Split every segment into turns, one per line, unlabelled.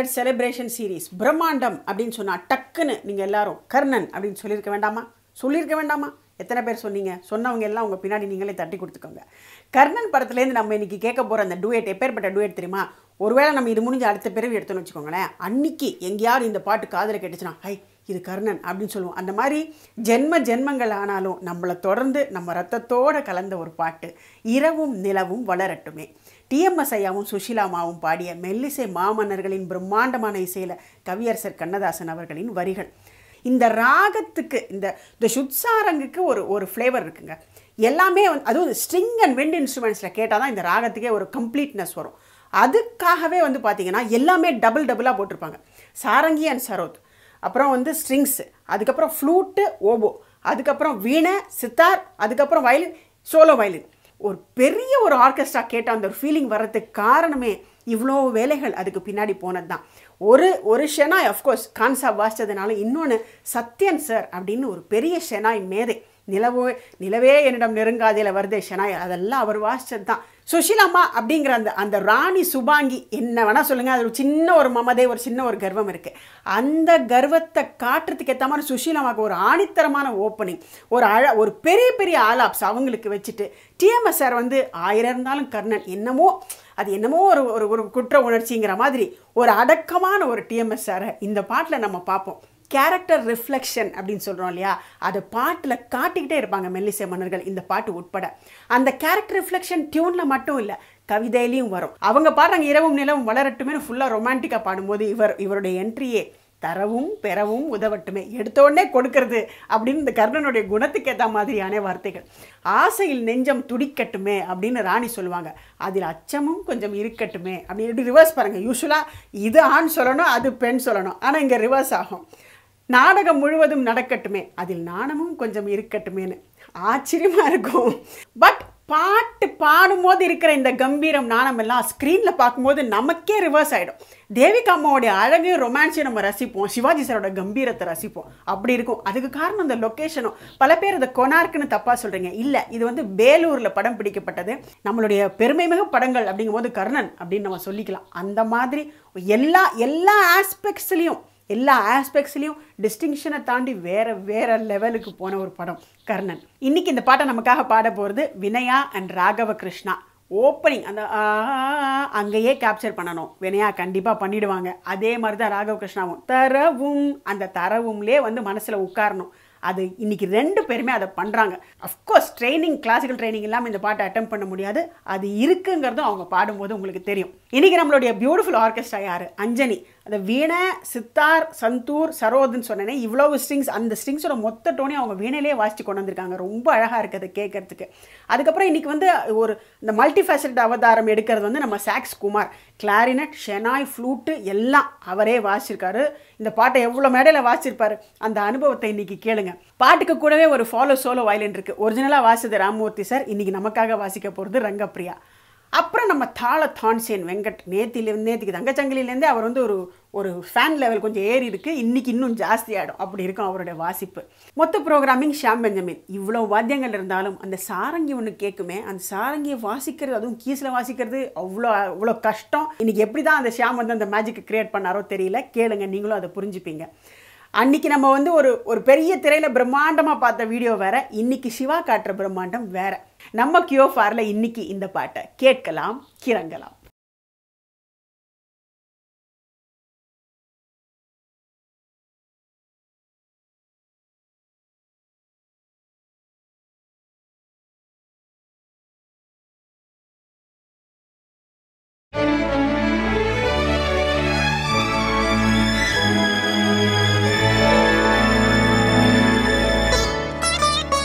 Hundred celebration series பிரம்மாண்டம் அப்படின்னு சொன்னா டக்குன்னு நீங்கள் எல்லாரும் கர்ணன் அப்படின்னு சொல்லியிருக்க வேண்டாமா சொல்லியிருக்க வேண்டாமா எத்தனை பேர் சொன்னீங்க சொன்னவங்க எல்லாம் உங்கள் பின்னாடி நீங்களே தட்டி கொடுத்துக்கோங்க கர்ணன் படத்துலேருந்து நம்ம இன்னைக்கு கேட்க போகிற அந்த டூயட் எப்பேற்பட்ட டூயட் தெரியுமா ஒருவேளை நம்ம இது முடிஞ்ச அடுத்த பிறவி எடுத்தோம்னு வச்சுக்கோங்களேன் அன்னைக்கு எங்கேயாவது இந்த பாட்டு காதில் கேட்டுச்சுன்னா ஹை இது கர்ணன் அப்படின்னு சொல்லுவோம் அந்த மாதிரி ஜென்ம ஜென்மங்கள் ஆனாலும் நம்மளை தொடர்ந்து நம்ம ரத்தத்தோட கலந்த ஒரு பாட்டு இரவும் நிலவும் வளரட்டுமே டிஎம்எஸ் ஐயாவும் சுஷிலாமாவும் பாடிய மெல்லிசை மாமன்னர்களின் பிரம்மாண்டமான இசையில் கவியரசர் கண்ணதாசன் அவர்களின் வரிகள் இந்த ராகத்துக்கு இந்த இந்த சுட்சாரங்குக்கு ஒரு ஒரு ஃப்ளேவர் இருக்குங்க எல்லாமே வந்து அதுவும் ஸ்ட்ரிங் அண்ட் விண்ட் இன்ஸ்ட்ருமெண்ட்ஸில் கேட்டால் தான் இந்த ராகத்துக்கே ஒரு கம்ப்ளீட்னஸ் வரும் அதுக்காகவே வந்து பார்த்தீங்கன்னா எல்லாமே டபுள் டபுளாக போட்டிருப்பாங்க சாரங்கி அண்ட் சரோத் அப்புறம் வந்து ஸ்ட்ரிங்ஸு அதுக்கப்புறம் ஃப்ளூட்டு ஓபோ அதுக்கப்புறம் வீணை சித்தார் அதுக்கப்புறம் வயலின் சோலோ வயலின் ஒரு பெரிய ஒரு ஆர்கெஸ்ட்ரா கேட்ட அந்த ஒரு ஃபீலிங் வர்றதுக்கு காரணமே இவ்வளோ வேலைகள் அதுக்கு பின்னாடி போனது தான் ஒரு ஒரு ஷெனாய் அஃப்கோர்ஸ் கான்சா வாசித்ததுனால இன்னொன்று சத்யன் சார் அப்படின்னு ஒரு பெரிய ஷெனாய் மேதை நிலவு நிலவே என்னிடம் நெருங்காதையில் வருதே ஷெனாய் அதெல்லாம் அவர் வாசித்தது தான் சுஷிலாமா அப்படிங்கிற அந்த அந்த ராணி சுபாங்கி என்ன வேணால் சொல்லுங்கள் அது ஒரு சின்ன ஒரு மமதை ஒரு சின்ன ஒரு கர்வம் இருக்குது அந்த கர்வத்தை காட்டுறதுக்கு ஏற்ற மாதிரி சுஷீலாமாவுக்கு ஒரு ஆணித்தரமான ஓப்பனிங் ஒரு அழ ஒரு பெரிய பெரிய ஆலாப்ஸ் அவங்களுக்கு வச்சுட்டு டிஎம்எஸ் சார் வந்து ஆயிரம் இருந்தாலும் கர்ணன் என்னமோ அது என்னமோ ஒரு ஒரு ஒரு குற்ற உணர்ச்சிங்கிற மாதிரி ஒரு அடக்கமான ஒரு டிஎம்எஸ் சாரை இந்த பாட்டில் நம்ம பார்ப்போம் கேரக்டர் ரிஃப்ளெக்ஷன் அப்படின்னு சொல்கிறோம் இல்லையா அதை பாட்டில் காட்டிக்கிட்டே இருப்பாங்க மெல்லிசை மன்னர்கள் இந்த பாட்டு உட்பட அந்த கேரக்டர் ரிஃப்ளெக்ஷன் டியூனில் மட்டும் இல்லை கவிதையிலையும் வரும் அவங்க பாடுறாங்க இரவும் நிலவும் வளரட்டுமே ஃபுல்லாக ரொமான்டிக்காக பாடும்போது இவர் இவருடைய என்ட்ரியே தரவும் பெறவும் உதவட்டுமே எடுத்த உடனே கொடுக்கறது அப்படின்னு இந்த கர்ணனுடைய குணத்துக்கு ஏற்ற மாதிரியான வார்த்தைகள் ஆசையில் நெஞ்சம் துடிக்கட்டுமே அப்படின்னு ராணி சொல்லுவாங்க அதில் அச்சமும் கொஞ்சம் இருக்கட்டுமே அப்படின்னு ரிவர்ஸ் பாருங்கள் யூஸ்வலாக இது ஆண் சொல்லணும் அது பெண் சொல்லணும் ஆனால் இங்கே ரிவர்ஸ் ஆகும் நாடகம் முழுவதும் நடக்கட்டுமே அதில் நாணமும் கொஞ்சம் இருக்கட்டுமேன்னு ஆச்சரியமாக இருக்கும் பட் பாட்டு பாடும்போது இருக்கிற இந்த கம்பீரம் நாணம் எல்லாம் ஸ்க்ரீனில் பார்க்கும்போது நமக்கே ரிவர்ஸ் ஆகிடும் தேவிகா அம்மாவுடைய அழகு ரொமான்ஸையும் நம்ம ரசிப்போம் சிவாஜி சாரோட கம்பீரத்தை ரசிப்போம் அப்படி இருக்கும் அதுக்கு காரணம் இந்த லொக்கேஷனும் பல பேர் அதை கொனார்க்குன்னு தப்பாக சொல்கிறீங்க இல்லை இது வந்து வேலூரில் படம் பிடிக்கப்பட்டது நம்மளுடைய பெருமைமிகு படங்கள் அப்படிங்கும்போது கர்ணன் அப்படின்னு நம்ம சொல்லிக்கலாம் அந்த மாதிரி எல்லா எல்லா ஆஸ்பெக்ட்ஸ்லேயும் எல்லா ஆஸ்பெக்ட்ஸ்லையும் டிஸ்டிங்ஷனை தாண்டி வேற வேற லெவலுக்கு போன ஒரு படம் கர்ணன் இன்னைக்கு இந்த பாட்டை நமக்காக பாட போகிறது வினயா அண்ட் ராகவ கிருஷ்ணா ஓப்பனிங் அந்த ஆ, அங்கேயே கேப்சர் பண்ணணும் வினயா கண்டிப்பாக பண்ணிடுவாங்க அதே மாதிரி தான் ராகவ கிருஷ்ணாவும் தரவும் அந்த தரவும்லே வந்து மனசில் உட்காரணும் அது இன்னைக்கு ரெண்டு பேருமே அதை பண்ணுறாங்க அஃப்கோர்ஸ் ட்ரைனிங் கிளாசிக்கல் ட்ரைனிங் இல்லாமல் இந்த பாட்டை அட்டம் பண்ண முடியாது அது இருக்குங்கிறதும் அவங்க பாடும்போது உங்களுக்கு தெரியும் இன்னைக்கு நம்மளுடைய பியூட்டிஃபுல் ஆர்கெஸ்ட்ரா யார் அஞ்சனி அந்த வீணை சித்தார் சந்தூர் சரோதுன்னு சொன்னேனே இவ்வளவு ஸ்ட்ரிங்ஸ் அந்த ஸ்ட்ரிங்ஸோட மொத்த டோனையும் அவங்க வீணையிலே வாசித்து கொண்டு வந்திருக்காங்க ரொம்ப அழகாக இருக்குது அதை கேட்கறதுக்கு அதுக்கப்புறம் இன்னைக்கு வந்து ஒரு இந்த மல்டி ஃபேசட் அவதாரம் எடுக்கிறது வந்து நம்ம sax Kumar clarinet shehnai flute எல்லாம் அவரே வாசிச்சிருக்காரு இந்த பாட்டை எவ்வளோ மேடையில் வாசிச்சிருப்பாரு அந்த அனுபவத்தை இன்னைக்கு கேளுங்க பாட்டுக்கு கூடவே ஒரு ஃபாலோ சோலோ வயலின் இருக்குது ஒரிஜினலாக வாசிச்சது ராமமூர்த்தி சார் இன்னைக்கு நமக்காக வாசிக்க போகிறது ரங்கப்பிரியா அப்புறம் நம்ம தாள தான்சேன் வெங்கட் நேத்திலேருந்து நேத்திக்கு தங்கச்சங்கிலிலேருந்தே அவர் வந்து ஒரு ஒரு ஃபேன் லெவல் கொஞ்சம் ஏறி இருக்கு இன்னைக்கு இன்னும் ஜாஸ்தி ஆகிடும் அப்படி இருக்கும் அவருடைய வாசிப்பு மொத்த ப்ரோக்ராமிங் ஷாம் பெஞ்சமின் இவ்வளோ வாத்தியங்கள் இருந்தாலும் அந்த சாரங்கி ஒன்று கேட்குமே அந்த சாரங்கியை வாசிக்கிறது அதுவும் கீஸில் வாசிக்கிறது அவ்வளோ அவ்வளோ கஷ்டம் இன்னைக்கு எப்படி தான் அந்த ஷாம் வந்து அந்த மேஜிக்கை கிரியேட் பண்ணாரோ தெரியல கேளுங்க நீங்களும் அதை புரிஞ்சுப்பீங்க அன்னைக்கு நம்ம வந்து ஒரு ஒரு பெரிய திரையில பிரம்மாண்டமாக பார்த்த வீடியோ வேற இன்னைக்கு சிவா காட்டுற பிரம்மாண்டம் வேற நம்ம கியோ ஃபாரில் இன்னைக்கு இந்த பாட்டை கேட்கலாம் கிறங்கலாம்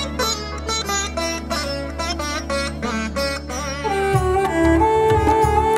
Thank you.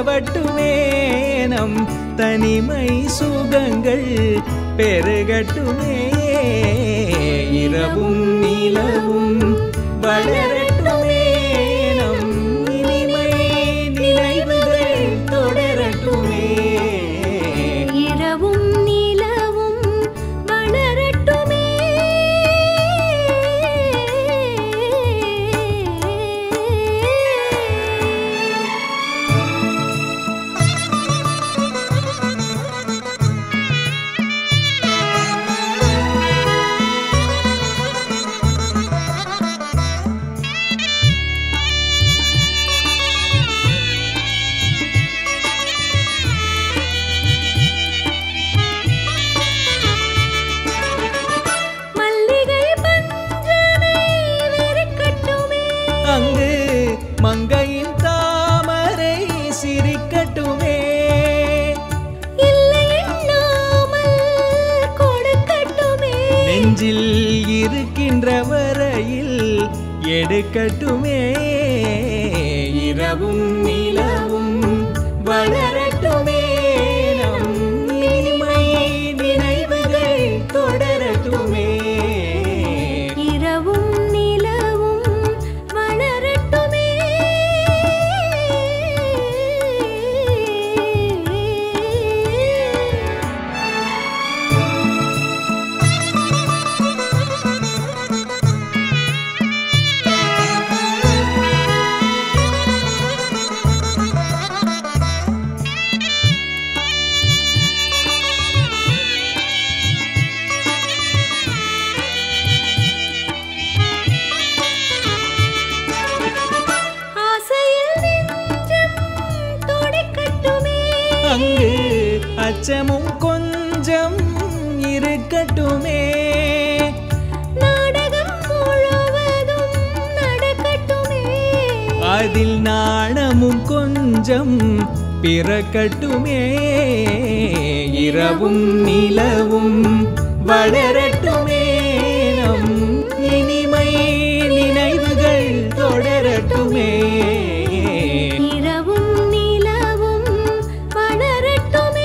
நிலவட்டுமே நம் தனிமை சுகங்கள் பெருகட்டுமே இரவும் நிலவும் வளரட்டுமே நம் இனிமை நினைவுகள் தொடரட்டுமே
இரவும் நிலவும் வளரட்டுமே மல்லிகை பஞ்சனை வெறுக்கட்டுமே
அங்கு மங்கையின் தாமரை சிரிக்கட்டுமே
இல்லை எண்ணாமல் கொடுக்கட்டுமே
நெஞ்சில் இருக்கின்ற வரையில் எடுக்கட்டுமே இரவும் நிலவும் வளரட்டுமே நம் இனிமை நினைவுகள் தொடரட்டுமே
இரவும் நிலவும் வளரட்டுமே ஆசையில் நெஞ்சம் துடிக்கட்டுமே
அங்கு அச்சமும் கொஞ்சம் இருக்கட்டுமே
நாடகம் முழுவதும் நடக்கட்டுமே
அதில் நாணமும் கொஞ்சம் பிறக்கட்டுமே இரவும் நிலவும் வளரட்டுமே நம் இனிமை நினைவுகள் தொடரட்டுமே
இரவும் நிலவும் வளரட்டுமே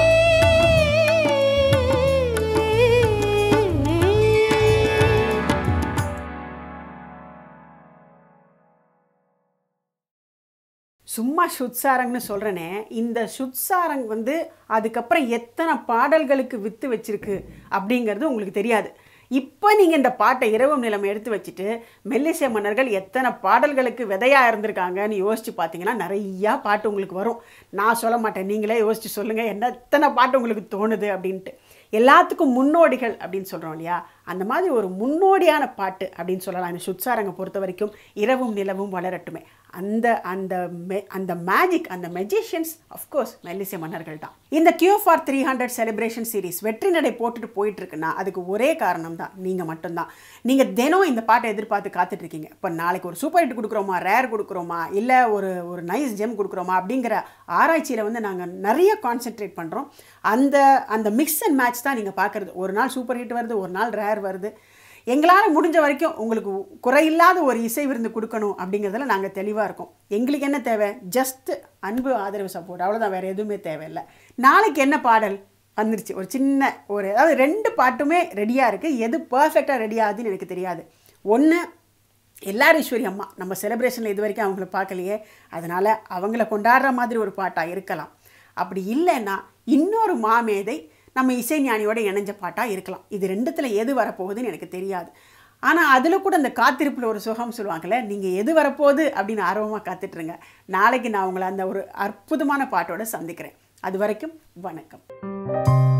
சும்மா சுட்சாரங்னு சொல்கிறேனே இந்த சுட்சாரங் வந்து அதுக்கப்புறம் எத்தனை பாடல்களுக்கு வித்து வச்சிருக்கு அப்படிங்கிறது உங்களுக்கு தெரியாது இப்போ நீங்கள் இந்த பாட்டை இரவும் நிலம் எடுத்து வச்சுட்டு மெல்லிசை மன்னர்கள் எத்தனை பாடல்களுக்கு விதையாக இருந்திருக்காங்கன்னு யோசித்து பார்த்தீங்கன்னா நிறையா பாட்டு உங்களுக்கு வரும் நான் சொல்ல மாட்டேன் நீங்களே யோசித்து சொல்லுங்கள் என்ன எத்தனை பாட்டு உங்களுக்கு தோணுது அப்படின்ட்டு எல்லாத்துக்கும் முன்னோடிகள் அப்படின்னு சொல்கிறோம் இல்லையா அந்த மாதிரி ஒரு முன்னோடியான பாட்டு அப்படின்னு சொல்லலாம் இந்த சுட்சாரங்க பொறுத்த வரைக்கும் இரவும் நிலவும் வளரட்டுமே அந்த அந்த மெ அந்த மேஜிக் அந்த மெஜிஷியன்ஸ் அஃப்கோர்ஸ் மெல்லிசை மன்னர்கள் தான் இந்த Q for three hundred celebration series வெற்றி நடை போட்டுட்டு போயிட்டு இருக்குன்னா அதுக்கு ஒரே காரணம் தான் நீங்கள் மட்டும்தான் நீங்கள் தினம் இந்த பாட்டை எதிர்பார்த்து காத்துட்டு இருக்கீங்க இப்போ நாளைக்கு ஒரு சூப்பர் ஹிட் கொடுக்குறோமா ரேர் கொடுக்குறோமா இல்லை ஒரு ஒரு நைஸ் ஜெம் கொடுக்குறோமா அப்படிங்கிற ஆராய்ச்சியில் வந்து நாங்கள் நிறைய கான்சென்ட்ரேட் பண்ணுறோம் அந்த அந்த மிக்ஸ் அண்ட் மேட்ச் தான் நீங்கள் பார்க்குறது ஒரு நாள் சூப்பர் ஹிட் வருது ஒரு நாள் ரேர் வருது எங்களால் முடிஞ்ச வரைக்கும் உங்களுக்கு குறையில்லாத ஒரு இசை விருந்து கொடுக்கணும் அப்படிங்கிறதுல நாங்கள் தெளிவாக இருக்கோம் எங்களுக்கு என்ன தேவை ஜஸ்ட் அன்பு ஆதரவு சப்போர்ட் அவ்வளோதான் வேறு எதுவுமே தேவையில்லை நாளைக்கு என்ன பாடல் வந்துருச்சு ஒரு சின்ன ஒரு அதாவது ரெண்டு பாட்டுமே ரெடியாக இருக்குது எது பர்ஃபெக்டாக ரெடி ஆகுதுன்னு எனக்கு தெரியாது ஒன்று எல்லாரீஸ்வரி அம்மா நம்ம செலிப்ரேஷனில் இது வரைக்கும் அவங்கள பார்க்கலையே அதனால் அவங்கள கொண்டாடுற மாதிரி ஒரு பாட்டாக இருக்கலாம் அப்படி இல்லைன்னா இன்னொரு மாமேதை நம்ம இசைஞானியோட இணைஞ்ச பாட்டாக இருக்கலாம் இது ரெண்டுத்தில் எது வரப்போகுதுன்னு எனக்கு தெரியாது ஆனால் அதில் கூட அந்த காத்திருப்பில் ஒரு சுகம் சொல்லுவாங்கள்ல நீங்கள் எது வரப்போகுது அப்படின்னு ஆர்வமாக காத்துட்ருங்க நாளைக்கு நான் உங்களை அந்த ஒரு அற்புதமான பாட்டோட சந்திக்கிறேன் அது வரைக்கும் வணக்கம்